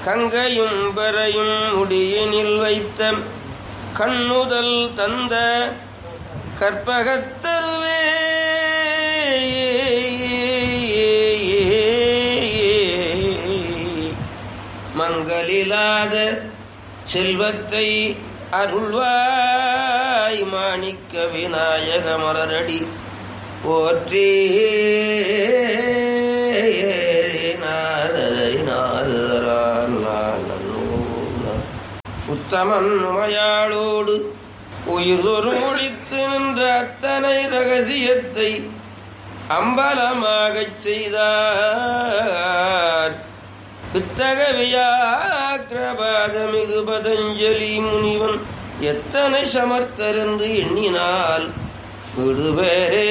கங்கையும் பெறையும் முடியினில் வைத்த கண்ணுதல் தந்த கற்பகத்தருவே மங்களிலாத செல்வத்தை அருள்வாய் மாணிக்க விநாயக மலரடி போற்றி நாதரை நாதரான் உத்தமன் உமையாளோடு உயிர்தொரு முடித்து நின்ற அத்தனை ரகசியத்தை அம்பலமாகச் செய்தார் பித்தக வியாக்கிரபாதமிகு பதஞ்சலி முனிவன் எத்தனை சமர்த்தர் என்று எண்ணினால் விடுவேரே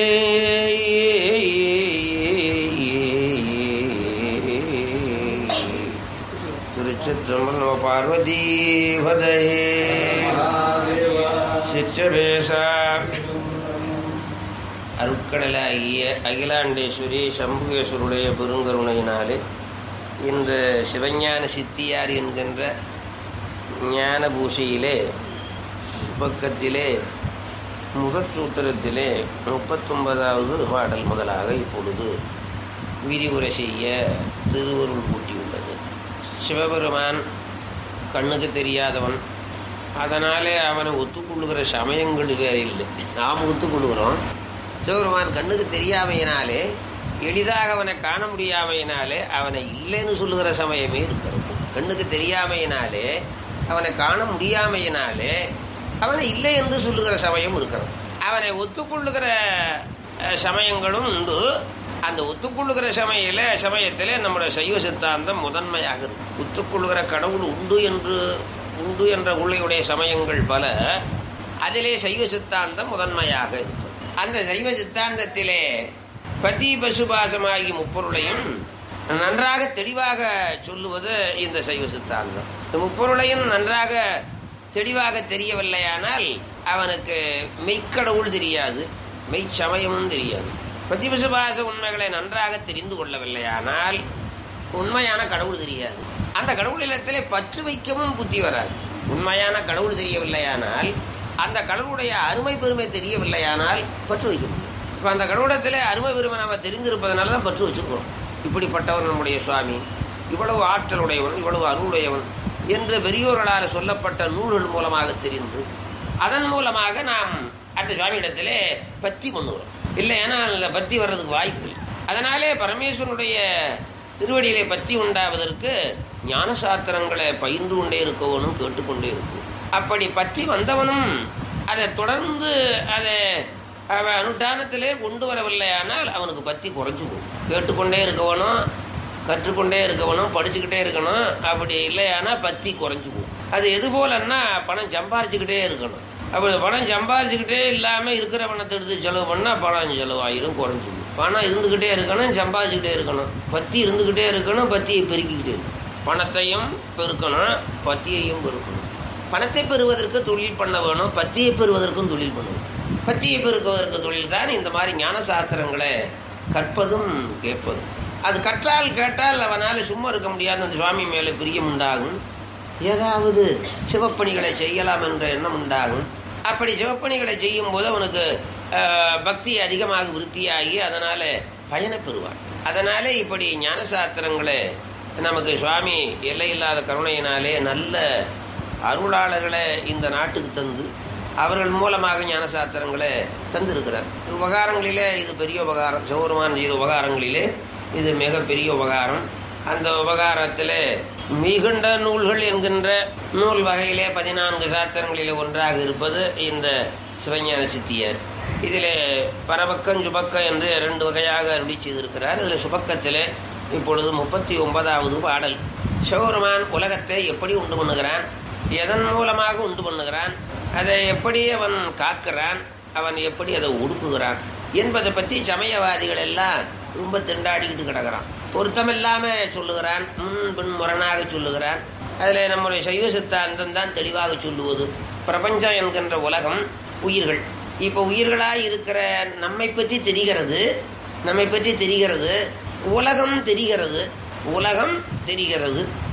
திருச்சிற்றம்பலம் நம பார்வதி பதையே சிற்றபேசா அருட்கடலாகிய அகிலாண்டேஸ்வரி சம்புகேஸ்வருடைய பெருங்கருணையினாலே இன்று சிவஞான சித்தியார் என்கின்ற ஞான பூஷையிலே சுபக்கத்திலே முதற் சூத்திரத்திலே முப்பத்தொன்பதாவது பாடல் முதலாக இப்பொழுது விரிவுரை செய்ய திருவருள் கூட்டியுள்ளது சிவபெருமான் கண்ணுக்கு தெரியாதவன் அதனாலே அவனை ஒத்துக்கொள்ளுகிற சமயங்கள் வேறு இல்லை நாம் ஒத்துக்கொள்ளுகிறோம் சிவபெருமான் கண்ணுக்கு தெரியாமையினாலே எளிதாக அவனை காண முடியாமையினாலே அவனை இல்லைன்னு சொல்லுகிற சமயமே இருக்கிறது கண்ணுக்கு தெரியாமையினாலே அவனை காண முடியாமையினாலே அவனை இல்லை என்று சொல்லுகிற சமயம் இருக்கிறது அவனை ஒத்துக்கொள்ளுகிற அஹ், சமயங்களும் உண்டு அந்த ஒத்துக்கொள்ளுகிற சமயில சமயத்திலே நம்முடைய சைவ சித்தாந்தம் முதன்மையாக இருக்கும் ஒத்துக்கொள்ளுகிற கடவுள் உண்டு என்று உண்டு என்ற உள்ளையுடைய சமயங்கள் பல அதிலே சைவ சித்தாந்தம் முதன்மையாக இருக்கும் அந்த சைவ சித்தாந்தத்திலே பதி பசுபாசமாகி முப்பொருளையும் நன்றாக தெளிவாக சொல்லுவது இந்த சைவ சித்தாந்தம் இந்த முப்பொருளையும் நன்றாக தெளிவாக தெரியவில்லையானால் அவனுக்கு மெய்க்கடவுள் தெரியாது மெய்ச்சமயமும் தெரியாது பதிபசுபாச உண்மைகளை நன்றாக தெரிந்து கொள்ளவில்லையானால் உண்மையான கடவுள் தெரியாது அந்த கடவுள் இல்லத்திலே பற்று வைக்கவும் புத்தி வராது உண்மையான கடவுள் தெரியவில்லையானால் அந்த கடவுளுடைய அருமை பெருமை தெரியவில்லையானால் பற்று வைக்க முடியும் இப்போ அந்த கடவுளத்திலே அருமை பெருமை நம்ம தெரிந்திருப்பதனால தான் பற்று வச்சுக்கிறோம் இப்படிப்பட்டவர் நம்முடைய சுவாமி இவ்வளவு ஆற்றலுடையவன் இவ்வளவு அருளுடையவன் என்று பெரியோர்களால் சொல்லப்பட்ட நூல்கள் மூலமாக தெரிந்து அதன் மூலமாக நாம் அந்த சுவாமியிடத்திலே பத்தி பண்ணுகிறோம் இல்லைன்னா அந்த பத்தி வர்றதுக்கு வாய்ப்பு இல்லை அதனாலே பரமேஸ்வரனுடைய திருவடியிலே பத்தி உண்டாவதற்கு ஞான சாத்திரங்களை பயின்று கொண்டே இருக்கவனும் கேட்டுக்கொண்டே இருக்கும் அப்படி பத்தி வந்தவனும் அதை தொடர்ந்து அதை அவன் அனுஷ்டானத்திலே கொண்டு வரவில்லையானால் அவனுக்கு பத்தி குறைஞ்சு போகும் கேட்டுக்கொண்டே இருக்கவனும் கற்றுக்கொண்டே இருக்கவனும் படிச்சுக்கிட்டே இருக்கணும் அப்படி இல்லையானா பத்தி குறைஞ்சு போகும் அது எது போலன்னா பணம் சம்பாரிச்சுக்கிட்டே இருக்கணும் அப்படி பணம் சம்பாரிச்சுக்கிட்டே இல்லாமல் இருக்கிற பணத்தை எடுத்து செலவு பண்ணால் பணம் செலவாயிரும் குறைஞ்சு போகும் பணம் இருந்துக்கிட்டே இருக்கணும் சம்பாதிச்சுக்கிட்டே இருக்கணும் பத்தி இருந்துக்கிட்டே இருக்கணும் பத்தியை பெருக்கிக்கிட்டே இருக்கணும் பணத்தையும் பெருக்கணும் பத்தியையும் பெருக்கணும் பணத்தை பெறுவதற்கு தொழில் பண்ண வேணும் பத்தியை பெறுவதற்கும் தொழில் பண்ணணும் பத்தியை பெருக்குவதற்கு தொழில் தான் இந்த மாதிரி ஞான சாஸ்திரங்களை கற்பதும் கேட்பதும் அது கற்றால் கேட்டால் அவனால் சும்மா இருக்க முடியாது அந்த சுவாமி மேலே பிரியம் உண்டாகும் ஏதாவது சிவப்பணிகளை செய்யலாம் என்ற எண்ணம் உண்டாகும் அப்படி சிவப்பணிகளை செய்யும் போது அவனுக்கு ஆஹ், பக்தி அதிகமாக விருத்தியாகி அதனால பயனை பெறுவான் அதனாலே இப்படி ஞான சாஸ்திரங்களை நமக்கு சுவாமி எல்லையில்லாத கருணையினாலே நல்ல அருளாளர்களை இந்த நாட்டுக்கு தந்து அவர்கள் மூலமாக ஞான சாஸ்திரங்களை தந்திருக்கிறார் உபகாரங்களிலே இது பெரிய உபகாரம் சிவபெருமான் செய்த உபகாரங்களிலே இது மிக பெரிய உபகாரம் அந்த உபகாரத்திலே மிகுண்ட நூல்கள் என்கின்ற நூல் வகையிலே பதினான்கு சாத்திரங்களிலே ஒன்றாக இருப்பது இந்த சிவஞான சித்தியர் இதிலே பரபக்கம் சுபக்கம் என்று இரண்டு வகையாக அருளி செய்திருக்கிறார் இதில் சுபக்கத்திலே இப்பொழுது முப்பத்தி ஒன்பதாவது பாடல் சிவபெருமான் உலகத்தை எப்படி உண்டு பண்ணுகிறான் எதன் மூலமாக உண்டு பண்ணுகிறான் அதை எப்படி அவன் காக்கிறான் அவன் எப்படி அதை ஒடுக்குகிறான் என்பதை பற்றி சமயவாதிகள் எல்லாம் ரொம்ப திண்டாடிக்கிட்டு கிடக்கிறான் பொருத்தமில்லாம சொல்லுகிறான் முன் பின் முரணாக சொல்லுகிறான் அதில் நம்முடைய சைவ சித்தாந்தம் தான் தெளிவாக சொல்லுவது பிரபஞ்சம் என்கின்ற உலகம் உயிர்கள் இப்போ உயிர்களாய் இருக்கிற நம்மை பற்றி தெரிகிறது நம்மை பற்றி தெரிகிறது உலகம் தெரிகிறது உலகம் தெரிகிறது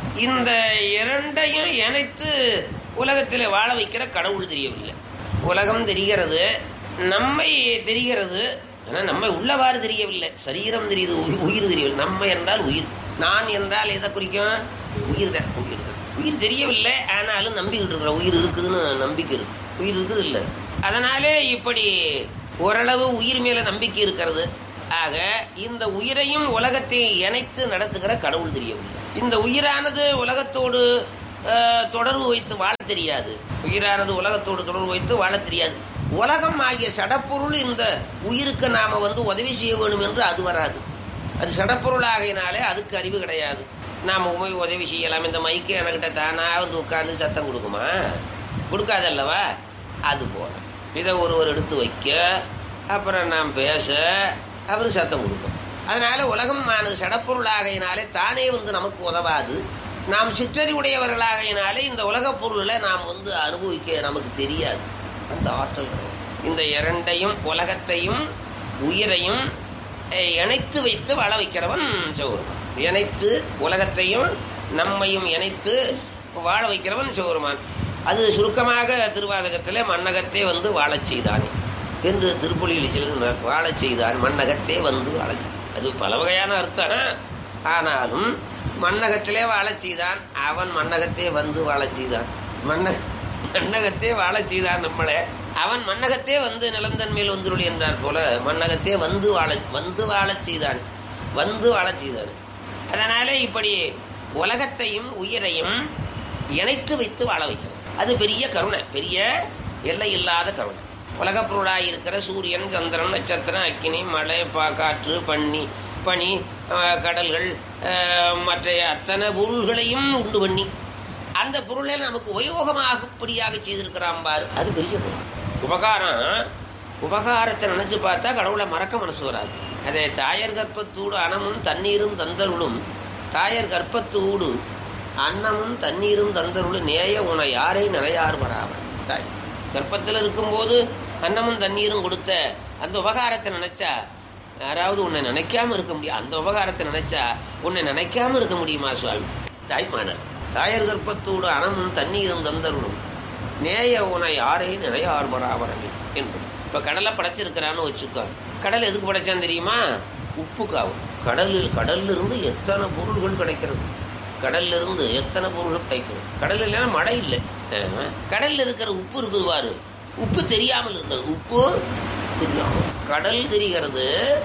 இந்த இரண்டையும் இணைத்து உலகத்தில் வாழ வைக்கிற கடவுள் தெரியவில்லை உலகம் தெரிகிறது நம்மை தெரிகிறது ஆனால் நம்மை உள்ளவாறு தெரியவில்லை சரீரம் தெரியுது உயி- உயிர் தெரியவில்லை நம்ம என்றால் உயிர் நான் என்றால் எதை குறிக்கும் உயிர் தான் உயிர் தான் உயிர் தெரியவில்லை ஆனாலும் நம்பிக்கிட்டு இருக்கிறோம் உயிர் இருக்குதுன்னு நம்பிக்கை இருக்கு உயிர் இருக்குது இல்லை அதனாலே இப்படி ஓரளவு உயிர் மேல நம்பிக்கை இருக்கிறது ஆக இந்த உயிரையும் உலகத்தை இணைத்து நடத்துகிற கடவுள் தெரியவில்லை இந்த உயிரானது உலகத்தோடு அஹ், தொடர்பு வைத்து வாழ தெரியாது உயிரானது உலகத்தோடு தொடர்பு வைத்து வாழ தெரியாது உலகம் ஆகிய சடப்பொருள் இந்த உயிருக்கு நாம வந்து உதவி செய்ய வேணும் என்று அது வராது அது சடப்பொருள் ஆகையினாலே அதுக்கு அறிவு கிடையாது நாம போய் உதவி செய்யலாம் இந்த மைக்கு என்கிட்ட தானா வந்து உட்கார்ந்து சத்தம் கொடுக்குமா கொடுக்காதல்லவா அது போல இதை ஒருவர் எடுத்து வைக்க அப்புறம் நாம் பேச அவர் சத்தம் கொடுக்கும் அதனால உலகம் ஆனது சடப்பொருள் ஆகையினாலே தானே வந்து நமக்கு உதவாது நாம் சிற்றறிவுடையவர்களாகையினாலே இந்த உலகப் பொருளை நாம் வந்து அனுபவிக்க நமக்கு தெரியாது அந்த ஆற்றல் கிடையாது. இந்த இரண்டையும் உலகத்தையும் உயிரையும் அஹ், இணைத்து வைத்து வாழ வைக்கிறவன் சிவபெருமான் இணைத்து உலகத்தையும் நம்மையும் இணைத்து வாழ வைக்கிறவன் சிவபெருமான் அது சுருக்கமாக திருவாதகத்திலே மன்னகத்தே வந்து வாழச் செய்தானே என்று திருப்பொழியில் சொல்கிறார் வாழச் செய்தான் மன்னகத்தே வந்து வாழச் செய்~ அது பல வகையான அர்த்தம் ஆனாலும் மன்னகத்திலே வாழச் செய்தான் அவன் மன்னகத்தே வந்து வாழச் செய்தான் மன்ன மன்னகத்தே வாழச் செய்தான் நம்மளே அவன் மன்னகத்தே வந்து நிலந்தன் மேல் வந்துருளி என்றார் போல மன்னகத்தே வந்து வாழ வந்து வாழச் செய்தான் வந்து வாழச் செய்தான் அதனாலே இப்படி உலகத்தையும் உயிரையும் இணைத்து வைத்து வாழ வைக்கிறது அது பெரிய கருணை பெரிய எல்லை இல்லாத கருணை உலகப் பொருளாய் இருக்கிற சூரியன் சந்திரன் நட்சத்திரம் அக்கினி மழை பா காற்று பனி பனி அஹ், கடல்கள் அஹ், மற்ற அத்தனை பொருள்களையும் உண்டு பண்ணி அந்த பொருளை நமக்கு உபயோகமாகப்படியாக செய்திருக்கிறான் பாரு அது பெரிய பொருள் உபகாரம் உபகாரத்தை நினைச்சு பார்த்தா கடவுளை மறக்க மனசு வராது அதே தாயர் கர்ப்பத்தூடு அனமும் தண்ணீரும் தந்தருளும் தாயர் கர்ப்பத்தூடு அன்னமும் தண்ணீரும் தந்தருளும் நேய உன யாரை நிலையார் வராவர் தாய் கர்ப்பத்தில் இருக்கும்போது அன்னமும் தண்ணீரும் கொடுத்த அந்த உபகாரத்தை நினைச்சா யாராவது உன்னை நினைக்காம இருக்க முடியும் அந்த உபகாரத்தை நினைச்சா உன்னை நினைக்காம இருக்க முடியுமா சுவாமி தாய்மானர் தாயர் கர்ப்பத்தோடு அனமும் தண்ணீரும் தந்தருளும் நேய உன யாரை நிறையார் பராபரமே என்பது இப்ப கடலை படைச்சிருக்கிறான்னு வச்சுக்கோ கடல் எதுக்கு படைச்சான் தெரியுமா உப்புக்காவும் கடலில் கடல்ல இருந்து எத்தனை பொருள்கள் கிடைக்கிறது கடல்ல இருந்து எத்தனை பொருள்கள் கிடைக்கிறது கடல் இல்லைன்னா மழை இல்லை ஆமா. கடல்ல இருக்கிற உப்பு இருக்குது பாரு உப்பு தெரியாமல் இருக்கிறது உப்பு தெரியாமல் கடல் தெரிகிறது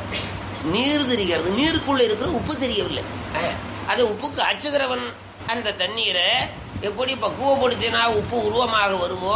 நீர் தெரிகிறது நீருக்குள்ள இருக்கிற உப்பு தெரியவில்லை அஹ், அதை உப்புக்கு அச்சுகிறவன் அந்த தண்ணீரை எப்படி பக்குவப்படுத்தினா உப்பு உருவமாக வருமோ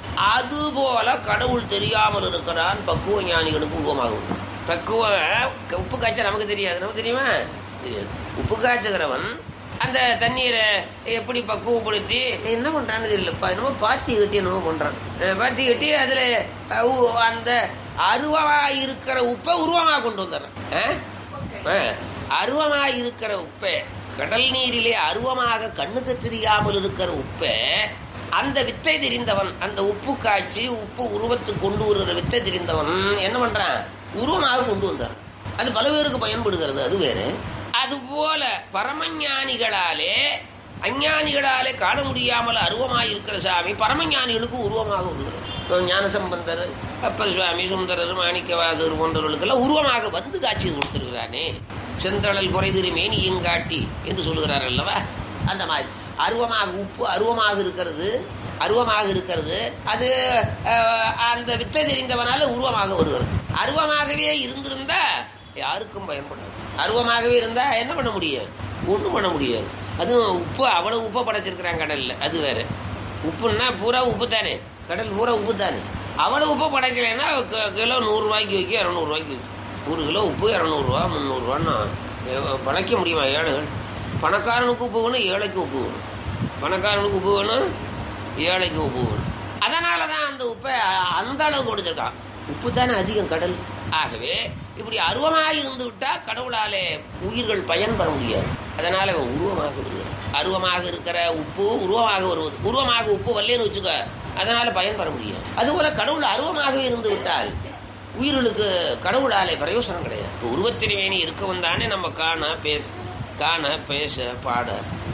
அதுபோல கடவுள் தெரியாமல் இருக்கிறான் பக்குவ ஞானிகளுக்கு உருவமாக வரும் பக்குவ உப்பு காய்ச்சல் நமக்கு தெரியாது நமக்கு தெரியுமா தெரியாது உப்பு காய்ச்சுகிறவன் அந்த தண்ணீரை எப்படி பக்குவப்படுத்தி என்ன பண்றான்னு தெரியலப்பா என்னமோ பாத்தி கட்டி என்னமோ பண்றான் அஹ் பாத்தி கட்டி அதுல அஹ், உ- அந்த அருவமா இருக்கிற உப்பை உருவமாக கொண்டு வந்துடுறான் அஹ்? அஹ், அருவமாக இருக்கிற உப்பை கடல் நீரிலே அருவமாக கண்ணுக்கு தெரியாமல் இருக்கிற உப்பை அந்த வித்தை தெரிந்தவன் அந்த உப்பு காய்ச்சி உப்பு உருவத்துக்கு கொண்டு வருகிற வித்தை தெரிந்தவன் என்ன பண்றான் உருவமாக கொண்டு வந்தார் அது பல பேருக்கு பயன்படுகிறது அது வேறு அதுபோல பரமஞானிகளாலே அஞ்ஞானிகளாலே காண முடியாமல் அருவமாய் இருக்கிற சாமி பரமஞானிகளுக்கு உருவமாக வருகிறது இப்போ ஞானசம்பந்தர் அப்பர் சுவாமி சுந்தரர் மாணிக்கவாசகர் போன்றவர்களுக்கெல்லாம் உருவமாக வந்து காட்சி கொடுத்திருக்கிறானே செந்தழல் குறைதிரு மேனியும் காட்டி என்று சொல்லுகிறார் அல்லவா அந்த மாதிரி அருவமாக உப்பு அருவமாக இருக்கிறது அருவமாக இருக்கிறது அது அஹ், அந்த வித்தை தெரிந்தவனால உருவமாக வருகிறது அருவமாகவே இருந்திருந்தா யாருக்கும் பயன்படாது அருவமாகவே இருந்தா என்ன பண்ண முடியும் ஒன்றும் பண்ண முடியாது அதுவும் உப்பு அவ்வளவு உப்பை படைச்சிருக்கிறான் கடல்ல அது வேற உப்புன்னா பூரா உப்பு தானே கடல் பூரா உப்பு தானே அவ்வளவு உப்பு படைக்கலைன்னா க- கிலோ நூறுரூவாய்க்கு வைக்க இரநூறுவாய்க்கு விற்கும் ஒரு கிலோ உப்பு இரநூறுவா முந்நூறுரூவான்னா படைக்க முடியுமா ஏழைகள் பணக்காரனுக்கு உப்பு வேணும் ஏழைக்கு உப்பு வேணும் பணக்காரனுக்கு உப்பு வேணும் ஏழைக்கு உப்பு வேணும் அதனால தான் அந்த உப்பை அ- அந்த அளவு கொடுத்துருக்கான் உப்பு தானே அதிகம் கடல் ஆகவே இப்படி அருவமாக இருந்து விட்டா கடவுளாலே உயிர்கள் பயன் பெற முடியாது அதனால அவன் உருவமாக வருகிறான் அருவமாக இருக்கிற உப்பு உருவமாக வருவது உருவமாக உப்பு வரலன்னு வச்சுக்க அதனால பயன் பெற முடியாது அதுபோல கடவுள் அருவமாகவே இருந்து விட்டால் உயிர்களுக்கு கடவுளாலே பிரயோசனம் கிடையாது இப்போ உருவத்திருவேணி இருக்கவன் தானே நம்ம காண பேச காண பேச பாட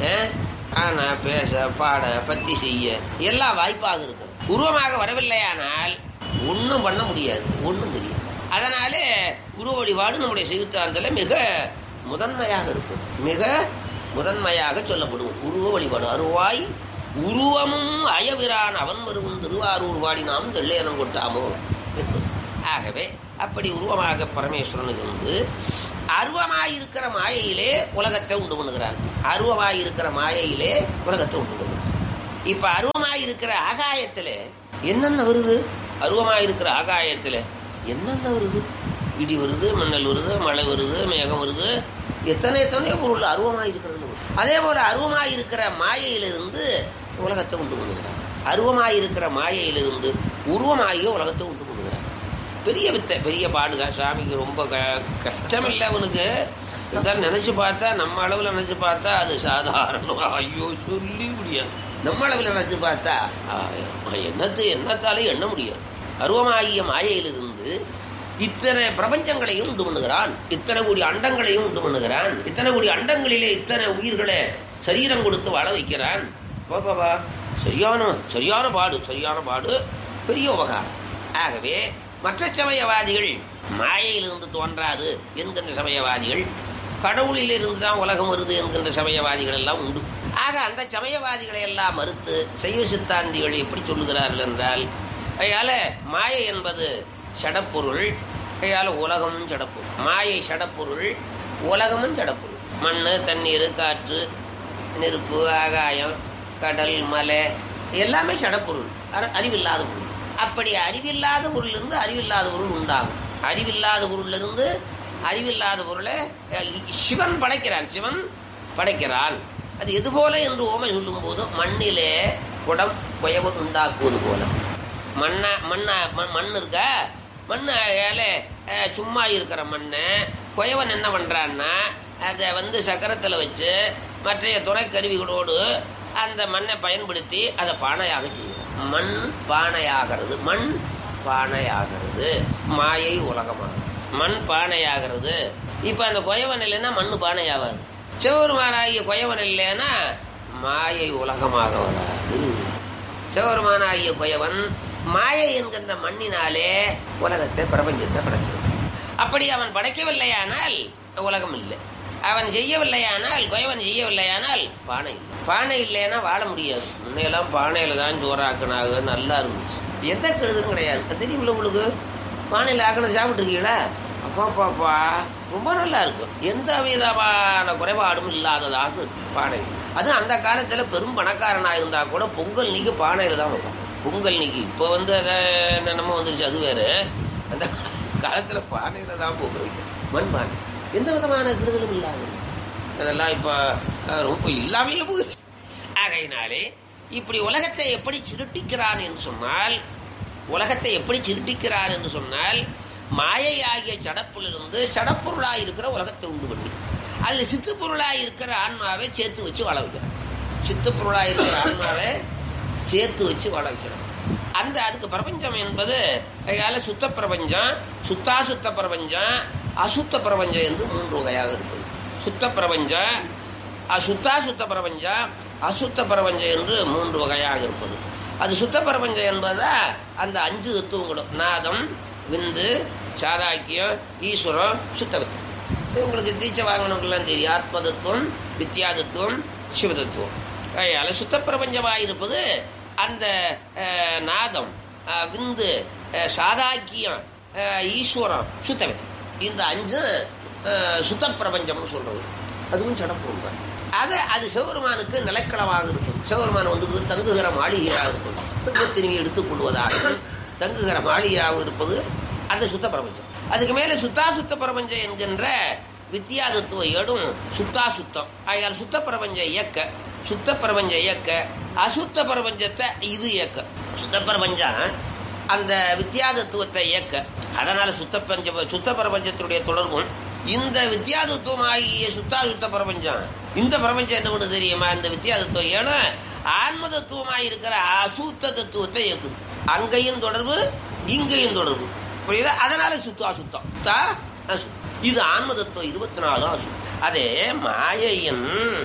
அஹ், ஆன பேச பாட பத்தி செய்ய எல்லா வாய்ப்பாக இருக்குது உருவமாக வரவில்லையானால் ஒன்றும் பண்ண முடியாது ஒன்றும் தெரியாது அதனாலே உருவ வழிபாடு நம்முடைய சிறுத்தாந்தல மிக முதன்மையாக இருக்கும் மிக முதன்மையாக சொல்லப்படும் உருவ வழிபாடு அருவாய் உருவமும் அயவிரான் அவன் வருவும் திருவாரூர் வாடினாம் தெள்ளையனம் கொட்டாமோ என்பது ஆகவே அப்படி உருவமாக பரமேஸ்வரன் இருந்து அருவமாயிருக்கிற மாயையிலே உலகத்தை உண்டு பண்ணுகிறான் அருவமாயிருக்கிற மாயையிலே உலகத்தை உண்டு பண்ணுகிறான் இப்ப அருவமாயிருக்கிற ஆகாயத்துல என்னென்ன வருது அருவமாயிருக்கிற ஆகாயத்துல என்னென்ன வருது இடி வருது மின்னல் வருது மழை வருது மேகம் வருது எத்தனை எத்தனையோ பொருள் அருவமாயிருக்கிறது அதே போல அருவமாயிருக்கிற மாயையிலிருந்து உலகத்தை உண்டு பண்ணுகிறார் அருவமாயிருக்கிற மாயையிலிருந்து உருவமாகிய உலகத்தை உண்டு பண்ணுகிறார் பெரிய வித்தை பெரிய பாடுதான் சாமிக்கு ரொம்ப க கஷ்டம் இல்லை அவனுக்கு இதான் நினைச்சு பார்த்தா நம்ம அளவில் நினைச்சு பார்த்தா அது சாதாரணம் ஐயோ சொல்லி முடியாது நம்ம அளவில் நினைச்சு பார்த்தா ஆ, என்னத்து என்னத்தாலே எண்ண முடியாது அருவமாகிய மாயையிலிருந்து இத்தனை பிரபஞ்சங்களையும் உண்டு பண்ணுகிறான் இத்தனை கோடி அண்டங்களையும் உண்டு பண்ணுகிறான் இத்தனை கோடி அண்டங்களிலே இத்தனை உயிர்களை சரீரம் கொடுத்து வாழ வைக்கிறான் பா, பா, பா. சரியான சரியான பாடு சரியான பாடு பெரிய உபகாரம் ஆகவே மற்ற சமயவாதிகள் மாயையிலிருந்து தோன்றாது என்கின்ற சமயவாதிகள் கடவுளில் இருந்து தான் உலகம் வருது என்கின்ற சமயவாதிகள் எல்லாம் உண்டு ஆக அந்த சமயவாதிகளை எல்லாம் மறுத்து சைவ சித்தாந்திகள் எப்படி சொல்லுகிறார்கள் என்றால் அதனால மாயை என்பது சடப்பொருள் அதனால உலகமும் சடப்பொருள் மாயை சடப்பொருள் உலகமும் சடப்பொருள் மண் தண்ணீர் காற்று நெருப்பு ஆகாயம் கடல் மலை எல்லாமே சடப்பொருள் அற- அறிவில்லாத பொருள் அப்படி அறிவில்லாத பொருளிலிருந்து அறிவில்லாத பொருள் உண்டாகும் அறிவில்லாத பொருளிலிருந்து அறிவில்லாத பொருளை அஹ், சிவன் படைக்கிறான் சிவன் படைக்கிறான் அது எது போல என்று ஓமை சொல்லும்போது மண்ணிலே குடம் குயவன் உண்டாக்குவது போல மண்ணா மண்ணா மண் மண் இருக்க மண் ஏலே அஹ், சும்மா இருக்கிற மண்ணை குயவன் என்ன பண்றான்னா அதை வந்து சக்கரத்தில் வச்சு மற்றைய துணை கருவிகளோடு அந்த மண்ணை பயன்படுத்தி அதை பானையாக செய்யும் மண் பானையாகிறது மண் பானையாகிறது மாயை உலகமாகும் மண் பானையாகிறது இப்ப அந்த குயவன் இல்லைன்னா மண்ணு பானையாகாது சிவபெருமானாகிய குயவன் இல்லைன்னா மாயை உலகமாக வராது சிவபெருமானாகிய குயவன் மாயை என்கின்ற மண்ணினாலே உலகத்தை பிரபஞ்சத்தை படைச்சிருக்கான் அப்படி அவன் படைக்கவில்லையானால் உலகம் இல்லை அவன் செய்யவில்லையானால் குயவன் செய்யவில்லையானால் பானை இல்லை பானை இல்லைன்னா வாழ முடியாது முன்னையெல்லாம் பானையில தான் சோறாக்குனாங்க நல்லா இருந்துச்சு எந்த கெடுதலும் கிடையாது அது தெரியுமில்ல உங்களுக்கு பானையில் ஆக்கினது சாப்பிட்ருக்கீங்களா அப்பா பாப்பா ரொம்ப நல்லா இருக்கும் எந்த விதமான குறைபாடும் இல்லாததாக இருக்கும் பானை அது அந்த காலத்துல பெரும் பணக்காரனா இருந்தா கூட பொங்கல் நீக்கி பானையில தான் வைப்பான் பொங்கல் நீக்கி இப்போ வந்து அதை என்னென்னமோ வந்துருச்சு அது வேறு அந்த காலத்துல பானையில தான் பொங்கல் வைக்கும் மண் பானை எந்த விதமான கெடுதலும் இல்லாது அதெல்லாம் இப்போ அஹ், ரொம்ப இல்லாமல் போகுது ஆகையினாலே இப்படி உலகத்தை எப்படி சிருட்டிக்கிறான் என்று சொன்னால் உலகத்தை எப்படி சிருட்டிக்கிறான் என்று சொன்னால் மாயை ஆகிய சடப்பிலிருந்து சடப்பொருளாய் இருக்கிற உலகத்தை உண்டு பண்ணி அதில் சித்து பொருளாய் இருக்கிற ஆன்மாவை சேர்த்து வச்சு வாழ வைக்கிறான் சித்து பொருளாய் இருக்கிற ஆன்மாவை சேர்த்து வச்சு வாழ வைக்கிறான் அந்த அதுக்கு பிரபஞ்சம் என்பது அதனால சுத்த பிரபஞ்சம் சுத்தா சுத்த பிரபஞ்சம் அசுத்த பிரபஞ்சம் என்று மூன்று வகையாக இருப்பது சுத்த பிரபஞ்சம் அசுத்தா சுத்த பிரபஞ்சம் அசுத்த பிரபஞ்சம் என்று மூன்று வகையாக இருப்பது அது சுத்த பிரபஞ்சம் என்பதா அந்த அஞ்சு தத்துவங்களும் நாதம் விந்து சாதாக்கியம் ஈஸ்வரம் சுத்த வித்தம் இது உங்களுக்கு தீட்சை வாங்கினவங்கெல்லாம் தெரியும் ஆத்ம தத்துவம் வித்யா தத்துவம் சிவ தத்துவம் அதனால சுத்த பிரபஞ்சமாக இருப்பது அந்த அஹ், நாதம் அஹ், விந்து அஹ், சாதாக்கியம் அஹ், ஈஸ்வரம் சுத்த வித்தம் இந்த அஞ்சு அஹ், சுத்த பிரபஞ்சம்னு சொல்றது அதுவும் சடப்பொருள் தான் அது அது சிவபெருமானுக்கு நிலைக்களமாக இருக்கும் சிவபெருமான் வந்து தங்குகிற மாளிகையாக இருப்பது விபத்தினியை எடுத்துக் கொள்வதாக தங்குகிற மாளிகையாக இருப்பது அந்த சுத்த பிரபஞ்சம் அதுக்கு மேல சுத்தா சுத்த பிரபஞ்சம் என்கின்ற வித்யா தத்துவ ஏடும் சுத்தா சுத்தம் ஆகையால் சுத்த பிரபஞ்ச இயக்க சுத்த பிரபஞ்ச இயக்க அசுத்த பிரபஞ்சத்தை இது இயக்க சுத்த பிரபஞ்சம் அந்த வித்யா தத்துவத்தை இயக்க அதனால சுத்த பஞ்ச சுத்த பிரபஞ்சத்துடைய தொடர்பும் இந்த வித்யா தத்துவம் ஆகிய சுத்தா சுத்த பிரபஞ்சம் இந்த பிரபஞ்சம் என்ன பண்ணு தெரியுமா இந்த வித்யா தத்துவம் ஏன்னா ஆன்ம தத்துவமாய் இருக்கிற அசுத்த தத்துவத்தை இயக்குது அங்கேயும் தொடர்பு இங்கேயும் தொடர்பு புரியுதா அதனால சுத்தா சுத்தம் தா அசுத்தம் இது ஆன்ம தத்துவம் இருபத்தி நாலு அசுத்தம் அதே மாயையின்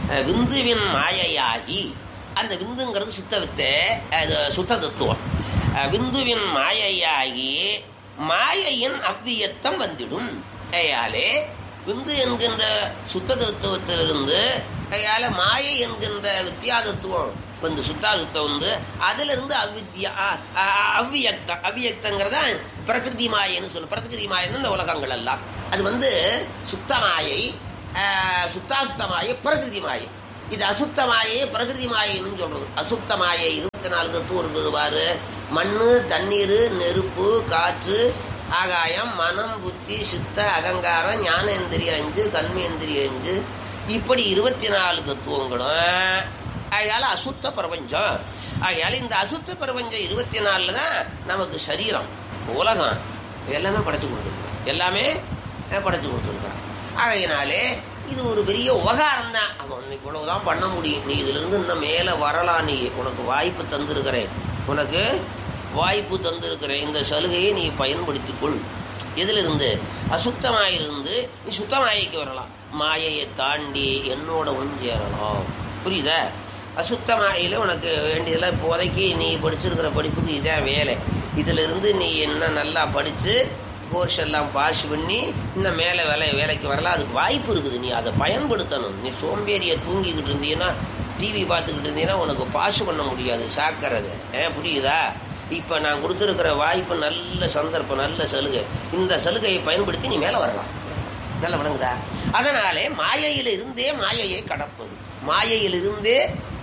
அஹ், விந்துவின் மாயையாகி அந்த விந்துங்கிறது சுத்த வித்தை அது சுத்த தத்துவம் அஹ், விந்துவின் மாயையாகி மாயையின் அவ்வியத்தம் வந்திடும் கையாலே விந்து என்கின்ற சுத்த தத்துவத்திலிருந்து கையால மாயை என்கின்ற வித்யா தத்துவம் வந்து சுத்தா சுத்தம் வந்து அதுல இருந்து அவ்வித்யா அ- அ- அவ்வியக்தம் அவ்வியக்தங்கிறத பிரகிருதி மாயைன்னு சொல்லு பிரகிருதி மாயன்னு இந்த உலகங்கள் எல்லாம் அது வந்து சுத்த மாயை அஹ், சுத்தா சுத்த மாயை பிரகிருதி மாயை இது அசுத்த மாயை பிரகிருதி மாயைன்னு சொல்றது அசுத்த மாயை இருபத்தி நாலு தத்துவம் இருக்குது பாரு மண்ணு தண்ணீர் நெருப்பு காற்று ஆகாயம் மனம் புத்தி சித்த அகங்காரம் ஞானேந்திரிய அஞ்சு கண்மேந்திரிய அஞ்சு இப்படி இருபத்தி நாலு தத்துவங்களும் அதனால அசுத்த பிரபஞ்சம் அதனால இந்த அசுத்த பிரபஞ்சம் இருபத்தி நாலுல தான் நமக்கு சரீரம் உலகம் எல்லாமே படைச்சு கொடுத்துருக்கோம் எல்லாமே அஹ், படைச்சு கொடுத்துருக்கான் ஆகையினாலே இது ஒரு பெரிய உபகாரம் தான் அவன் இவ்வளவுதான் பண்ண முடியும் நீ இதுல இருந்து இன்னும் மேல வரலாம் நீ உனக்கு வாய்ப்பு தந்திருக்கிறேன் உனக்கு வாய்ப்பு தந்திருக்கிறேன் இந்த சலுகையை நீ பயன்படுத்திக் கொள் எதிலிருந்து அசுத்தமாயிருந்து நீ சுத்தமாயிக்கு வரலாம் மாயையை தாண்டி என்னோட ஒஞ்சேரலாம் புரியுதா அசுத்தமாயில உனக்கு வேண்டியதெல்லாம் இப்போதைக்கு நீ படிச்சிருக்கிற படிப்புக்கு இதான் வேலை இதுல இருந்து நீ என்ன நல்லா படிச்சு கோர்ஸ் எல்லாம் பாஸ் பண்ணி இன்னும் மேலே வேலை வேலைக்கு வரலாம் அதுக்கு வாய்ப்பு இருக்குது நீ அதை பயன்படுத்தணும் நீ சோம்பேறியை தூங்கிக்கிட்டு இருந்தீங்கன்னா டிவி பார்த்துக்கிட்டு இருந்தீங்கன்னா உனக்கு பாஸ் பண்ண முடியாது சாக்கிறது ஏன் புரியுதா இப்போ நான் கொடுத்துருக்கிற வாய்ப்பு நல்ல சந்தர்ப்பம் நல்ல சலுகை இந்த சலுகையை பயன்படுத்தி நீ மேலே வரலாம் நல்ல விளங்குதா அதனாலே மாயையில் இருந்தே மாயையை கடப்பது மாயையில் இருந்தே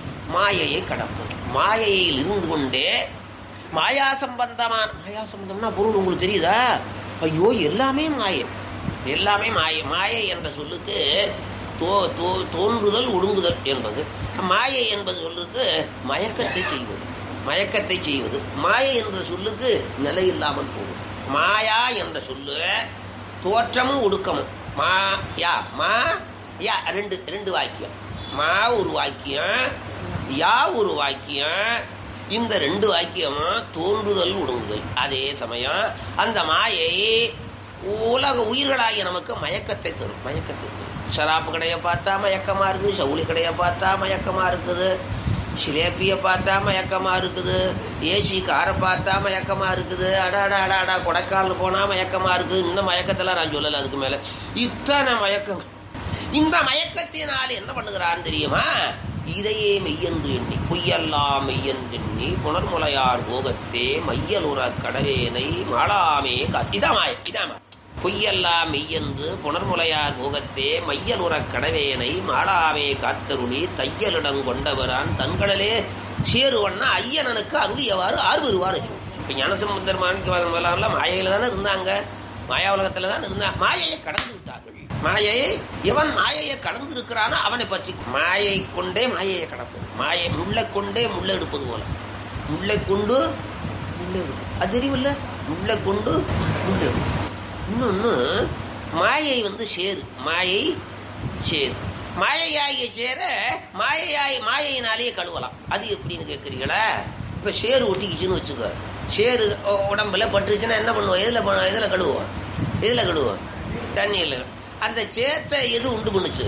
மாயையை கடப்பது மாயையில் இருந்து கொண்டே மாயா சம்பந்தமான மாயா சம்பந்தம்னா பொருள் உங்களுக்கு தெரியுதா ஐயோ எல்லாமே மாயை எல்லாமே மாயை மாயை என்ற சொல்லுக்கு தோ தோ தோன்றுதல் ஒடுங்குதல் என்பது மாயை என்பது சொல்லுக்கு மயக்கத்தை செய்வது மயக்கத்தை செய்வது மாயை என்ற சொல்லுக்கு நிலை இல்லாமல் போகும் மாயா என்ற சொல்லு தோற்றமும் ஒடுக்கமும் மா யா மா யா ரெண்டு ரெண்டு வாக்கியம் மா ஒரு வாக்கியம் யா ஒரு வாக்கியம் இந்த ரெண்டு வாக்கியமும் தோன்றுதல் ஒடுங்குதல் அதே சமயம் அந்த மாயை உலக உயிர்களாகிய நமக்கு மயக்கத்தை தரும் மயக்கத்தை தரும் ஷராப்பு கடையை பார்த்தா மயக்கமா இருக்குது சவுளி கடையை பார்த்தா மயக்கமா இருக்குது சிலேப்பியை பார்த்தா மயக்கமா இருக்குது ஏசி காரை பார்த்தா மயக்கமா இருக்குது அடாடா அடாடா கொடைக்கானல் போனா மயக்கமா இருக்குது இன்னும் மயக்கத்தெல்லாம் நான் சொல்லலை அதுக்கு மேல இத்தனை மயக்கம் இந்த மயக்கத்தினால் என்ன பண்ணுகிறான்னு தெரியுமா இதையே மெய்யென்று எண்ணி பொய்யெல்லாம் மெய்யென்று எண்ணி புனர்முலையார் போகத்தே மையலுற கடவேனை மாளாமே கா இதாமாய இதாமா பொய்யெல்லாம் மெய்யென்று புனர்முலையார் போகத்தே மையலுற கடவேனை மாளாமே காத்தருளி தையலிடம் கொண்டவரான் தங்களிலே சேருவண்ணா ஐயனனுக்கு அருளியவாறு ஆர்வருவார் இப்ப ஞானசமுந்தர் மாணிக்கவாதம் முதலாம் மாயையில தானே இருந்தாங்க மாயா உலகத்துல தான் இருந்தாங்க மாயையை கடந்து விட்டார்கள் மாயையை இவன் மாயையை கடந்து இருக்கிறானோ அவனை பற்றி மாயை கொண்டே மாயையை கடப்பது மாயை முள்ளை கொண்டே முள்ள எடுப்பது போல முள்ளை கொண்டு முள்ளை எடுப்பது அது தெரியுமில்ல முள்ளை கொண்டு முள்ளை எடுப்பது இன்னொன்னு மாயை வந்து சேரு மாயை சேரு மாயையாகிய சேர மாயையாய் மாயையினாலேயே கழுவலாம் அது எப்படின்னு கேட்குறீங்களா இப்போ சேரு ஒட்டிக்கிச்சுன்னு வச்சுக்கோ சேரு உ- உடம்புல பட்டுருச்சுன்னா என்ன பண்ணுவோம் எதில் பண்ண எதில் கழுவுவோம் எதில் கழுவுவோம் தண்ணியில் அந்த சேத்தை எது உண்டு பண்ணுச்சு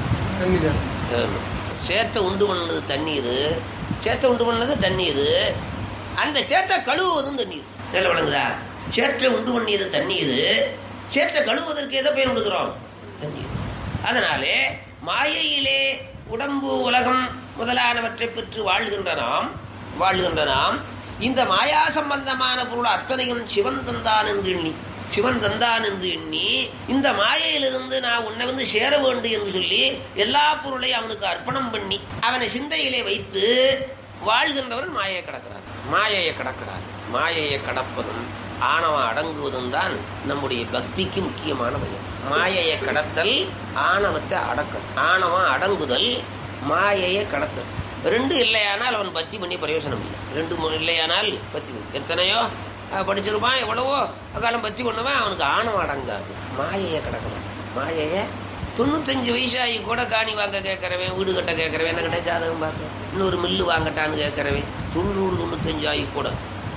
ஆமா. சேத்தை உண்டு பண்ணது தண்ணீர் சேத்தை உண்டு பண்ணது தண்ணீர் அந்த சேத்தை கழுவுவதும் தண்ணீர் நல்ல விளங்குதா சேற்றை உண்டு பண்ணியது தண்ணீர் சேற்றை கழுவுவதற்கு எதை பயன்படுத்துகிறோம் தண்ணீர் அதனாலே மாயையிலே உடம்பு உலகம் முதலானவற்றை பெற்று வாழ்கின்ற நாம் வாழ்கின்ற நாம் இந்த மாயா சம்பந்தமான பொருள் அத்தனையும் சிவன் தந்தான் என்று எண்ணி சிவன் தந்தான் என்று எண்ணி இந்த மாயையிலிருந்து நான் உன்னை வந்து சேர வேண்டும் என்று சொல்லி எல்லா பொருளையும் அவனுக்கு அர்ப்பணம் பண்ணி அவனை சிந்தையிலே வைத்து வாழ்கின்றவர் மாயையை கடக்கிறார் மாயையை கடக்கிறார் மாயையை கடப்பதும் ஆணவம் அடங்குவதும் தான் நம்முடைய பக்திக்கு முக்கியமான பயம் மாயையை கடத்தல் ஆணவத்தை அடக்கல் ஆணவம் அடங்குதல் மாயையை கடத்தல் ரெண்டு இல்லையானால் அவன் பக்தி பண்ணி பிரயோஜனம் இல்லை ரெண்டு மூணு இல்லையானால் பக்தி பண்ணி எத்தனையோ அஹ், படிச்சிருப்பான் எவ்வளவோ காலம் பக்தி பண்ணுவான் அவனுக்கு ஆணவம் அடங்காது மாயையை கடக்கணும் மாயையை தொண்ணூத்தஞ்சு வயசாகி கூட காணி வாங்க கேட்கறவன் வீடு கட்ட கேட்கறவன் என்ன கிட்ட ஜாதகம் பார்க்க இன்னொரு மில்லு வாங்கட்டான்னு கேட்கறவன் தொண்ணூறு தொண்ணூத்தஞ்சு ஆகி கூட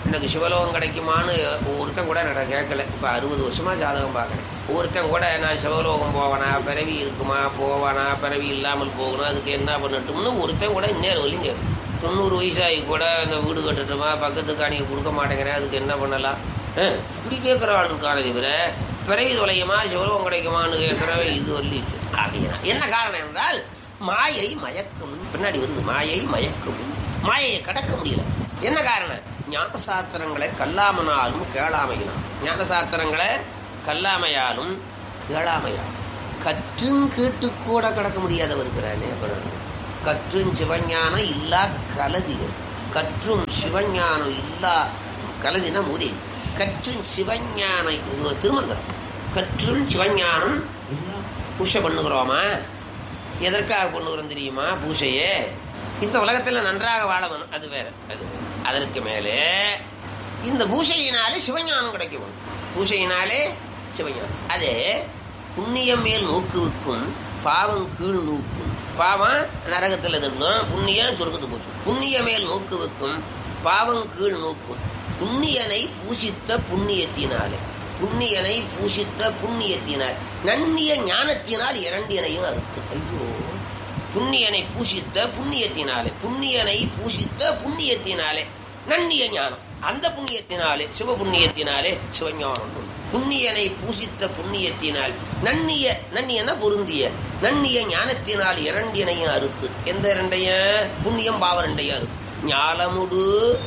எனக்கு சிவலோகம் கிடைக்குமான்னு ஒருத்தன் கூட நான் கேட்கல இப்போ அறுபது வருஷமா ஜாதகம் பார்க்குறேன் ஒருத்தன் கூட நான் சிவலோகம் போவனா பிறவி இருக்குமா போவானா பிறவி இல்லாமல் போகணும் அதுக்கு என்ன பண்ணட்டும்னு ஒருத்தன் கூட இன்னேரம் வரலையும் கேட்கும் தொண்ணூறு வயசாகி கூட அந்த வீடு கட்டட்டுமா பக்கத்துக்கு அணியை கொடுக்க மாட்டேங்கிறேன் அதுக்கு என்ன பண்ணலாம் அஹ், இப்படி கேட்குற ஆள் இருக்கானே தவிர பிறவி தொலையுமா சிவலோகம் கிடைக்குமான்னு கேட்குறவன் இது வரலி ஆகையா என்ன காரணம் என்றால் மாயை மயக்கும் பின்னாடி வருது மாயை மயக்கும் மாயையை கடக்க முடியல என்ன காரணம் ஞான சாஸ்திரங்களை கல்லாமனாலும் கேளாமையினாலும் ஞான சாஸ்திரங்களை கல்லாமையாலும் கேளாமையாலும் கற்றும் கேட்டு கூட கடக்க முடியாதவர் இருக்கிறானே அப்புறம் கற்றும் சிவஞானம் இல்லா கலதிகள் கற்றும் சிவஞானம் இல்லா கலதினா மூதி கற்றும் சிவஞான இது திருமந்திரம் கற்றும் சிவஞானம் பூஷை பண்ணுகிறோமா எதற்காக பண்ணுகிறோம் தெரியுமா பூசையே இந்த உலகத்துல நன்றாக வாழ வேணும் அது வேற அது வேற. அதற்கு மேலே இந்த பூசையினாலே சிவஞானம் கிடைக்கும் பூசையினாலே சிவஞானம் அது புண்ணியம் மேல் நோக்குவிக்கும் பாவம் கீழ் நோக்கும் பாவம் நரகத்தில் இருக்கும் புண்ணியம் சொர்க்கத்து போச்சு புண்ணிய மேல் நோக்குவிக்கும் பாவம் கீழ் நோக்கும் புண்ணியனை பூசித்த புண்ணியத்தினாலே புண்ணியனை பூசித்த புண்ணியத்தினால் நன்னிய ஞானத்தினால் இரண்டினையும் அறுத்து ஐயோ புண்ணியனை பூசித்த புண்ணியத்தினாலே புண்ணியனை பூசித்த புண்ணியத்தினாலே நன்னிய ஞானம் அந்த புண்ணியத்தினாலே சிவ புண்ணியத்தினாலே சிவஞானம் வரும். புண்ணியனை பூசித்த புண்ணியத்தினால் நன்னிய நன்னியன பொருந்திய நன்னிய ஞானத்தினால் இரண்டினையும் அறுத்து எந்த இரண்டையும் புண்ணியம் பாவ ரெண்டையும் அறுத்து ஞாலமுடு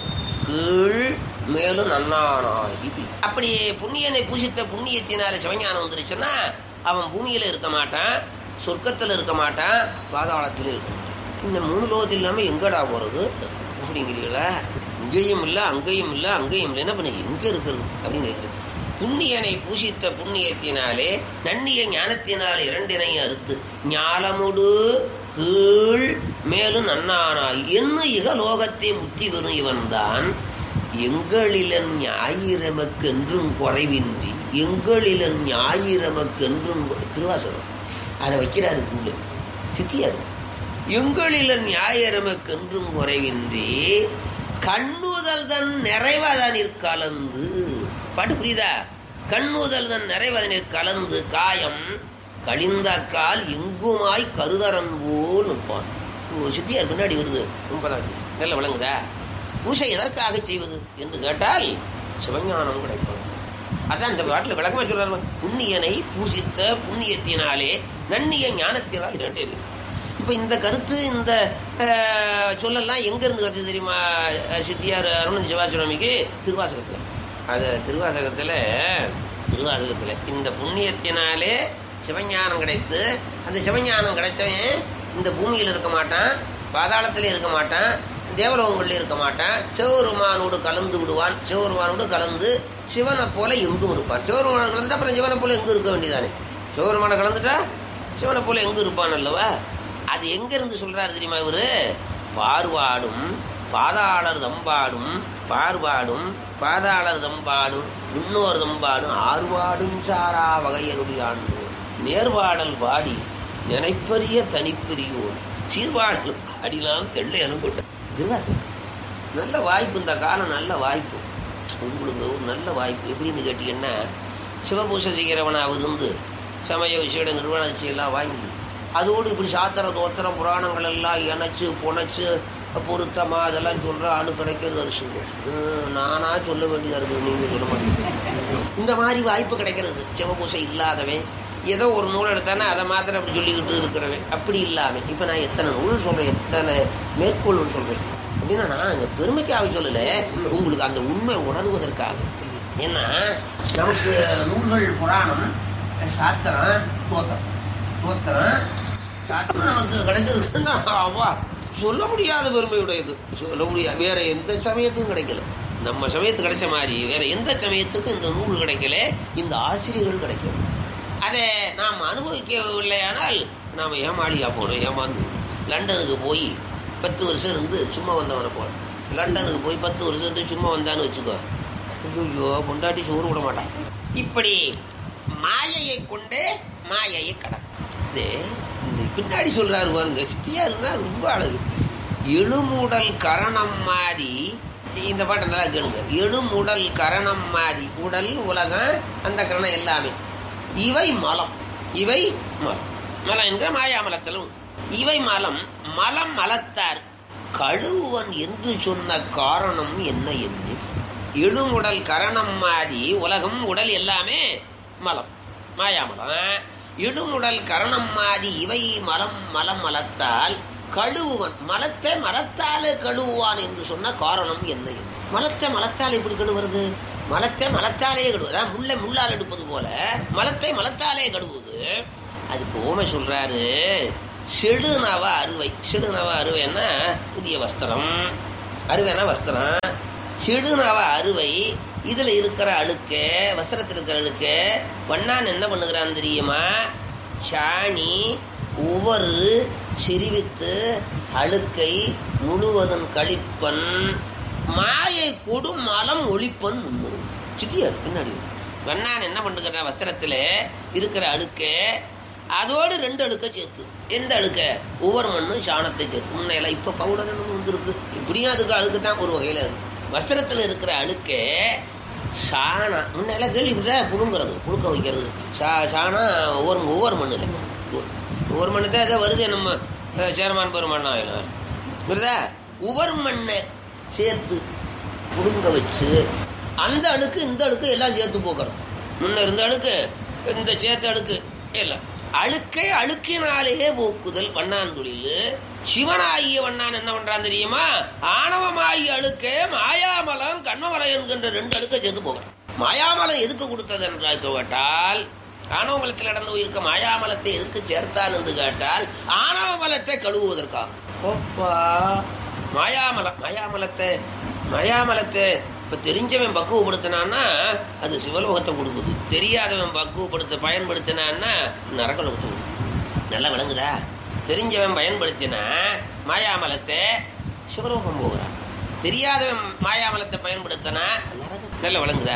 கீழ் மேலும் நன்னானாகி அப்படி புண்ணியனை பூசித்த புண்ணியத்தினால சிவஞானம் வந்துருச்சுன்னா அவன் பூமியில இருக்க மாட்டான் சொர்க்கத்துல இருக்க மாட்டான் பாதாளத்திலும் இருக்க மாட்டான் இந்த மூணு லோகத்தில் இல்லாம எங்கடா போறது அப்படிங்கிறீங்களா இங்கேயும் இல்லை அங்கேயும் இல்லை அங்கேயும் இல்லை என்ன பண்ண எங்க இருக்கிறது அப்படின்னு கேட்குறது புண்ணியனை பூசித்த புண்ணியத்தினாலே நன்னிய ஞானத்தினால் இரண்டினையும் அறுத்து ஞாலமுடு கீழ் மேலும் நன்னானாய் என்ன இகலோகத்தை முத்தி வரும் இவன்தான் எங்களிலன் ஞாயிறமக்கென்றும் குறைவின்றி எங்களிலன் ஞாயிறமக்கென்றும் குறை- திருவாசகம் அதை வைக்கிறாரு உள்ள சித்தியார் எங்களிலன் ஞாயிறமக்கென்றும் குறைவின்றி கண்ணுதல் தன் நிறைவதனிற் கலந்து பாட்டு புரியுதா கண்ணுதல் தன் நிறைவதனிற் கலந்து காயம் கழிந்தாக்கால் எங்குமாய் கருதரன் போல் நிற்பான் ஓ, சித்தியார் பின்னாடி வருது முப்பதாம் நல்ல விளங்குதா பூசை எதற்காக செய்வது என்று கேட்டால் சிவஞானம் கிடைக்கும் அதான் இந்த பாட்டில் விளக்கமா சொல்றாரு புண்ணியனை பூசித்த புண்ணியத்தினாலே நன்னிய ஞானத்தினால் இரண்டே இருக்கு. இப்ப இந்த கருத்து இந்த அஹ், சொல்லெல்லாம் எங்க இருந்து கிடைச்சது தெரியுமா அஹ், சித்தியார் அருணந்தி சிவாசுவாமிக்கு திருவாசகத்துல அது திருவாசகத்துல திருவாசகத்துல இந்த புண்ணியத்தினாலே சிவஞானம் கிடைத்து அந்த சிவஞானம் கிடைச்சவன் இந்த பூமியில இருக்க மாட்டான் பாதாளத்திலே இருக்க மாட்டான் தேவலோகங்களில் இருக்க மாட்டான் சிவபெருமானோடு கலந்து விடுவான் சிவபெருமானோடு கலந்து சிவனை போல எங்கும் இருப்பான் சிவபெருமான கலந்துட்டா அப்புறம் சிவனை போல எங்கும் இருக்க வேண்டியதானே சிவபெருமான கலந்துட்டா சிவனை போல எங்கும் இருப்பான் அல்லவா அது எங்க இருந்து சொல்றாரு தெரியுமா இவரு பார்வாடும் பாதாளர் தம்பாடும் பார்வாடும் பாதாளர் தம்பாடும் முன்னோர் தம்பாடும் ஆர்வாடும் சாரா வகையருடையான் நேர்வாடல் பாடி நினைப்பரிய தனிப்பெரியோர் சீர்வாடல் அடிலாம் தெள்ளை அனுப்பிட்ட திருவாசகம் நல்ல வாய்ப்பு இந்த காலம் நல்ல வாய்ப்பு உங்களுக்கு ஒரு நல்ல வாய்ப்பு எப்படின்னு கேட்டீங்கன்னா சிவபூசை செய்கிறவனாக இருந்து சமய விசேட நிறுவனச்சி எல்லாம் வாங்கி அதோடு இப்படி சாத்திர தோத்திரம் புராணங்கள் எல்லாம் இணைச்சு புனைச்சு பொருத்தமா அதெல்லாம் சொல்ற ஆளு கிடைக்கிறது அரிசுங்க நானா சொல்ல வேண்டியதா இருக்குது நீங்க சொல்ல மாட்டீங்க இந்த மாதிரி வாய்ப்பு கிடைக்கிறது சிவபூசை இல்லாதவன் ஏதோ ஒரு நூல் எடுத்தானே அதை மாத்திரம் அப்படி சொல்லிக்கிட்டு இருக்கிறவன் அப்படி இல்லாம இப்ப நான் எத்தனை நூல் சொல்றேன் எத்தனை மேற்கோள் சொல்றேன் அப்படின்னா நான் அங்க பெருமைக்காக சொல்லல உங்களுக்கு அந்த உண்மை உணர்வதற்காக ஏன்னா நமக்கு நூல்கள் புராணம் சாத்திரம் தோத்திரம் தோத்திரம் சாத்திரம் நமக்கு கிடைச்சிருக்குன்னா அவ்வா சொல்ல முடியாத பெருமையுடையது சொல்ல முடியாது வேற எந்த சமயத்துக்கும் கிடைக்கல நம்ம சமயத்துக்கு கிடைச்ச மாதிரி வேற எந்த சமயத்துக்கும் இந்த நூல் கிடைக்கல இந்த ஆசிரியர்கள் கிடைக்கல அதை நாம் அனுபவிக்கவில்லையானால் நாம் ஏமாளியா போனோம் ஏமாந்து லண்டனுக்கு போய் பத்து வருஷம் இருந்து சும்மா வந்தவனை போறோம் லண்டனுக்கு போய் பத்து வருஷம் இருந்து சும்மா வந்தான்னு வச்சுக்கோ ஐயோ பொண்டாட்டி சோறு விட மாட்டான் இப்படி மாயையை கொண்டே மாயையை கடக்கும் இது இந்த பின்னாடி சொல்றாரு பாருங்க சித்தியாருன்னா ரொம்ப அழகு எழுமுடல் கரணம் மாறி இந்த பாட்டை நல்லா கேளுங்க எழும் உடல் கரணம் மாறி உடல் உலகம் அந்த கரணம் எல்லாமே இவை மலம் இவை மலம் மலம் என்ற மாயாமலத்திலும் இவை மலம் மலம் மலத்தார் கழுவுவன் என்று சொன்ன காரணம் என்ன என்று எழுமுடல் கரணம் மாறி உலகம் உடல் எல்லாமே மலம் மாயாமலம் இடுமுடல் கரணம் மாதி இவை மலம் மலம் மலத்தால் கழுவுவன் மலத்தை மலத்தாலே கழுவுவான் என்று சொன்ன காரணம் என்ன மலத்தை மலத்தால் எப்படி கழுவுறது மலத்தை மலத்தாலே கழுவுதா முல்லை முள்ளால் எடுப்பது போல மலத்தை மலத்தாலே கழுவுது அதுக்கு ஓமை சொல்றாரு செடுநவ அறுவை செடுநவ அறுவைன்னா புதிய வஸ்திரம் அறுவைனா வஸ்திரம் செடுநவ அறுவை இதுல இருக்கிற அழுக்கு வஸ்திரத்தில் இருக்கிற அழுக்கு வண்ணான் என்ன பண்ணுகிறான் தெரியுமா சாணி ஒவ்வொரு சிரிவித்து அழுக்கை முழுவதும் கழிப்பன் மாயை கொடும் மலம் ஒழிப்பன் முன்னும் சித்தியார் பின்னாடி வண்ணான் என்ன பண்ணுகிறான் வஸ்திரத்துல இருக்கிற அழுக்கு அதோடு ரெண்டு அழுக்க சேர்த்து எந்த அழுக்க ஒவ்வொரு மண்ணும் சாணத்தை சேர்த்து முன்னையெல்லாம் இப்ப பவுடர் வந்துருக்கு இப்படியும் அதுக்கு அழுக்கு தான் ஒரு வகையில அது வஸ்திரத்துல இருக்கிற அழுக்க சாணம் முன்னெல்லாம் கேள்விப்பட்ட புழுங்குறது புழுக்க வைக்கிறது சா சாணம் ஒவ்வொரு ஒவ்வொரு மண்ணுல ஒவ்வொரு மண்ணு தான் ஏதோ வருது நம்ம சேர்மான் பெருமான் வருதா ஒவ்வொரு மண்ணை சேர்த்து புழுங்க வச்சு அந்த அழுக்கு இந்த அழுக்கு எல்லாம் சேர்த்து போக்குறோம் முன்ன இருந்த அழுக்கு இந்த சேர்த்து அழுக்கு எல்லாம் அழுக்கை அழுக்கினாலேயே போக்குதல் வண்ணான் தொழில் சிவனாகிய வண்ணான் என்ன பண்றான் தெரியுமா ஆணவமாகிய அழுக்கே மாயாமலம் கண்மமலம் என்கின்ற ரெண்டு அழுக்கை சேர்த்து போகிறான் மாயாமலம் எதுக்கு கொடுத்தது என்றால் கேட்டால் ஆணவமலத்தில் நடந்து இருக்க மாயாமலத்தை எதுக்கு சேர்த்தான் என்று கேட்டால் ஆணவமலத்தை கழுவுவதற்காக ஓப்பா மாயாமலம் மாயாமலத்தை மாயாமலத்தை இப்ப தெரிஞ்சவன் பக்குவப்படுத்தினான்னா அது சிவலோகத்தை கொடுக்குது தெரியாதவன் பக்குவப்படுத்த பயன்படுத்தினான்னா நரகலோகத்தை கொடுக்குது நல்லா விளங்குதா தெரிஞ்சவன் பயன்படுத்தினா மாயாமலத்தை சிவலோகம் போகிறான் தெரியாதவன் மாயாமலத்தை பயன்படுத்தினா நரகம் நல்லா விளங்குதா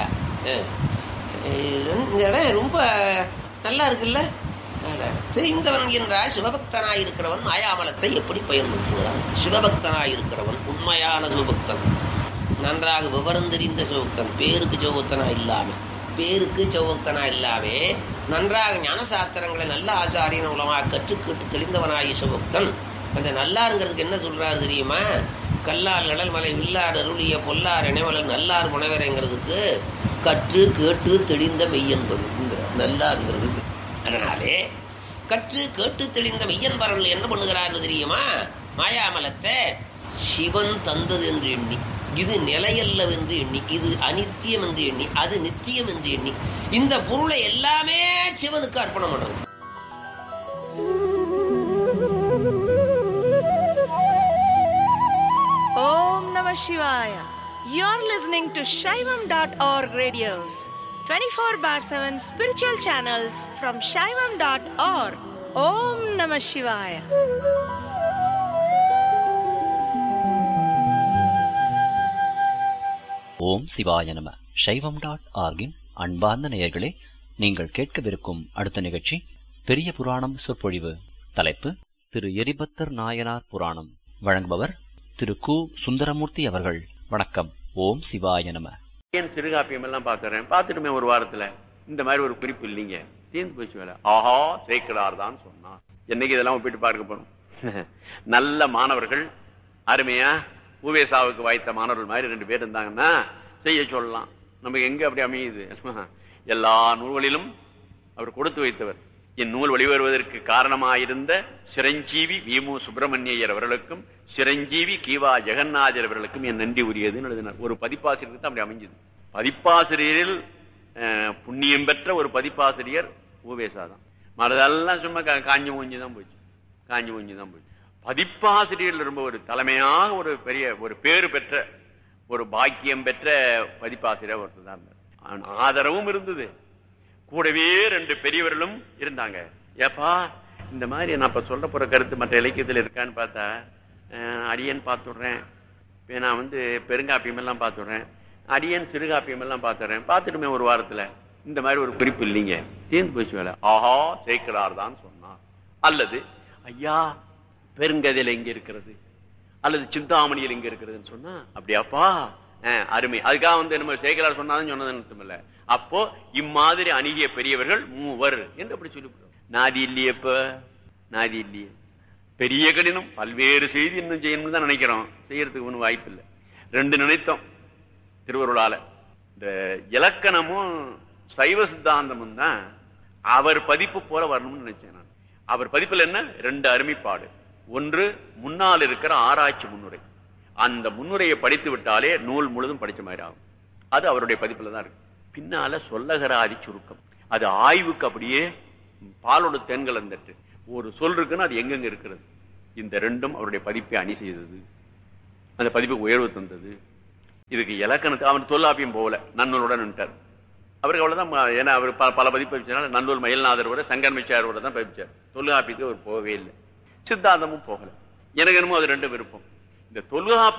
இந்த இடம் ரொம்ப நல்லா இருக்குல்ல தெரிந்தவன் என்றால் சிவபக்தனாய் இருக்கிறவன் மாயாமலத்தை எப்படி பயன்படுத்துகிறான் சிவபக்தனாய் இருக்கிறவன் உண்மையான சிவபக்தன் நன்றாக விவரம் தெரிந்த சிவபக்தன் பேருக்கு சிவபக்தனா இல்லாம பேருக்கு சிவபக்தனா இல்லாமே நன்றாக ஞானசாஸ்திரங்களை நல்ல ஆச்சாரியன் மூலமாக கற்றுக்கிட்டு தெளிந்தவனாகிய சிவபக்தன் அந்த நல்லாருங்கிறதுக்கு என்ன சொல்றாரு தெரியுமா கல்லார் கடல் மலை வில்லார் அருளிய பொல்லார் இணைமலர் நல்லார் புனவரைங்கிறதுக்கு கற்று கேட்டு தெளிந்த மெய்யன்பதுங்கிற நல்லாருங்கிறதுக்கு அதனாலே கற்று கேட்டு தெளிந்த மெய்யன்பரல் என்ன பண்ணுகிறார் தெரியுமா மாயாமலத்தை சிவன் தந்தது என்று எண்ணி இது நிலையல்லவென்று எண்ணி இது அனித்தியம் என்று எண்ணி அது நித்தியம் என்று எண்ணி இந்த பொருளை எல்லாமே சிவனுக்கு அர்ப்பணம் பண்றது Om Namah Shivaya. You're listening to Shaivam.org radios, 24 bar 7 spiritual channels from Shaivam.org. Om Namah Shivaya. ஓம் சிவாய நம சைவம் டாட் ஆர்கின் அன்பார்ந்த நேயர்களே நீங்கள் கேட்கவிருக்கும் அடுத்த நிகழ்ச்சி பெரிய புராணம் சொற்பொழிவு தலைப்பு திரு எரிபத்தர் நாயனார் புராணம் வழங்குபவர் திரு கு சுந்தரமூர்த்தி அவர்கள் வணக்கம் ஓம் சிவாய நம ஏன் சிறுகாப்பியம் எல்லாம் பாக்குறேன் பார்த்துட்டுமே ஒரு வாரத்துல இந்த மாதிரி ஒரு குறிப்பு இல்லைங்க தீர்ந்து போச்சு வேலை ஆஹா சேர்க்கிறார் தான் சொன்னார் என்னைக்கு இதெல்லாம் ஒப்பிட்டு பார்க்க போறோம் நல்ல மாணவர்கள் அருமையா உவேசாவுக்கு வாய்த்த மாணவர்கள் மாதிரி ரெண்டு பேர் இருந்தாங்கன்னா செய்ய சொல்லலாம் நமக்கு எங்க அப்படி அமையுது எல்லா நூல்களிலும் அவர் கொடுத்து வைத்தவர் என் நூல் வெளிவருவதற்கு காரணமாயிருந்த சிரஞ்சீவி விமு சுப்பிரமணியர் அவர்களுக்கும் சிரஞ்சீவி கீவா ஜெகநாதர் அவர்களுக்கும் என் நன்றி உரியதுன்னு எழுதினார் ஒரு பதிப்பாசிரியருக்கு தான் அப்படி அமைஞ்சது பதிப்பாசிரியரில் அஹ், புண்ணியம் பெற்ற ஒரு பதிப்பாசிரியர் ஊவேசா தான் மறதெல்லாம் சும்மா கா- காஞ்சி மூஞ்சி தான் போச்சு காஞ்சி மூஞ்சி தான் போச்சு பதிப்பாசிரியர் ரொம்ப ஒரு தலைமையாக ஒரு பெரிய ஒரு பேறு பெற்ற ஒரு பாக்கியம் பெற்ற பதிப்பாசிரியர் ஒருத்தர் தான் இருந்தார் அவன் ஆதரவும் இருந்தது கூடவே ரெண்டு பெரியவர்களும் இருந்தாங்க ஏப்பா இந்த மாதிரி நான் இப்ப சொல்ல போற கருத்து மற்ற இலக்கியத்தில் இருக்கான்னு பார்த்தா அஹ், அடியேன் பார்த்துடுறேன் இப்ப நான் வந்து பெருங்காப்பியம் எல்லாம் பார்த்துடுறேன் அடியேன் சிறுகாப்பியம் எல்லாம் பார்த்துடுறேன் பார்த்துட்டுமே ஒரு வாரத்துல இந்த மாதிரி ஒரு குறிப்பு இல்லைங்க தீர்ந்து போச்சு வேலை ஆஹா சேர்க்கிறார் தான் சொன்னார் அல்லது ஐயா பெருங்கதையில எங்க இருக்கிறது அல்லது சிந்தாமணியில் எங்க இருக்கிறதுன்னு சொன்னா அப்படியாப்பா அஹ், அருமை அதுக்காக வந்து நம்ம சேகலார் சொன்னாலும் சொன்னதுன்னு அர்த்தம் இல்ல அப்போ இம்மாதிரி அணுகிய பெரியவர்கள் மூவர் என்று அப்படி சொல்லி நாதி இல்லையே இப்ப நாதி இல்லையே பெரிய கடினம் பல்வேறு செய்தி இன்னும் செய்யணும்னு தான் நினைக்கிறோம் செய்யறதுக்கு ஒன்றும் வாய்ப்பு இல்லை ரெண்டு நினைத்தோம் திருவருளால இந்த இலக்கணமும் சைவ சித்தாந்தமும் தான் அவர் பதிப்பு போல வரணும்னு நினைச்சேன் நான் அவர் பதிப்புல என்ன ரெண்டு அருமைப்பாடு ஒன்று முன்னால் இருக்கிற ஆராய்ச்சி முன்னுரை அந்த முன்னுரையை படித்து விட்டாலே நூல் முழுதும் படிச்ச மாதிரி ஆகும் அது அவருடைய பதிப்புல தான் இருக்கு பின்னால சொல்லகராதி சுருக்கம் அது ஆய்வுக்கு அப்படியே பாலோட தேன்கள் இருந்துட்டு ஒரு சொல் இருக்குன்னா அது எங்கெங்க இருக்கிறது இந்த ரெண்டும் அவருடைய பதிப்பை அணி செய்தது அந்த பதிப்புக்கு உயர்வு தந்தது இதுக்கு இலக்கணத்துக்கு அவன் தொல்லாப்பியும் போகல நன்னூலுடன் நின்ட்டார் அவருக்கு அவ்வளவுதான் ம- ஏன்னா அவர் ப- பல பதிப்பு வச்சனால நன்னூல் மயில்நாதர் வரை சங்கன் மிச்சார் வரை தான் பதிப்பிச்சார் தொல்காப்பியத்துக்கு அவர் போகவே இல்லை சித்தாந்தமும் போகல எனக்கு என்னமோ அது ரெண்டு விருப்பம் இந்த தொல்காப்பியம்